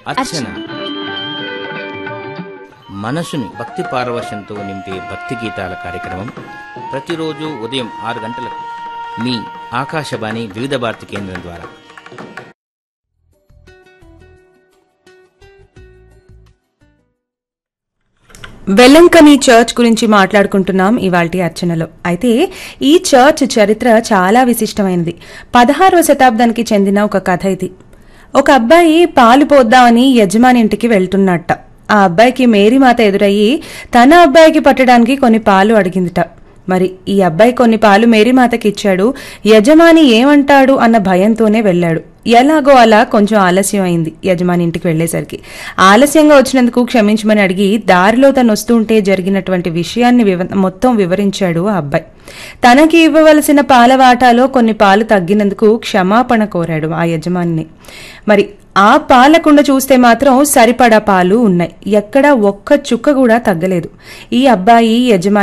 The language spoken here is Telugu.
అర్చన మనసుని భక్తి పారవశంతో నింపే భక్తి గీతాల కార్యక్రమం ప్రతిరోజు ఉదయం ఆరు గంటలకు మీ ఆకాశవాణి వివిధ భారతి కేంద్రం ద్వారా వెల్లంకని చర్చ్ గురించి మాట్లాడుకుంటున్నాం ఇవాల్టి అర్చనలో అయితే ఈ చర్చ్ చరిత్ర చాలా విశిష్టమైనది పదహారవ శతాబ్దానికి చెందిన ఒక కథ ఇది ఒక అబ్బాయి పాలు పోద్దామని యజమాని ఇంటికి వెళ్తున్నట్ట ఆ అబ్బాయికి మేరీమాత ఎదురయ్యి తన అబ్బాయికి పట్టడానికి కొన్ని పాలు అడిగిందిట మరి ఈ అబ్బాయి కొన్ని పాలు మేరీమాతకి ఇచ్చాడు యజమాని ఏమంటాడు అన్న భయంతోనే వెళ్ళాడు ఎలాగో అలా కొంచెం ఆలస్యం అయింది యజమాని ఇంటికి వెళ్లేసరికి ఆలస్యంగా వచ్చినందుకు క్షమించమని అడిగి దారిలో తను వస్తుంటే జరిగినటువంటి విషయాన్ని వివ- మొత్తం వివరించాడు ఆ అబ్బాయి తనకి ఇవ్వవలసిన పాల వాటాలో కొన్ని పాలు తగ్గినందుకు క్షమాపణ కోరాడు ఆ యజమానిని మరి ఆ పాలకుండ చూస్తే మాత్రం సరిపడా పాలు ఉన్నాయి ఎక్కడా ఒక్క చుక్క కూడా తగ్గలేదు ఈ అబ్బాయి యజమాని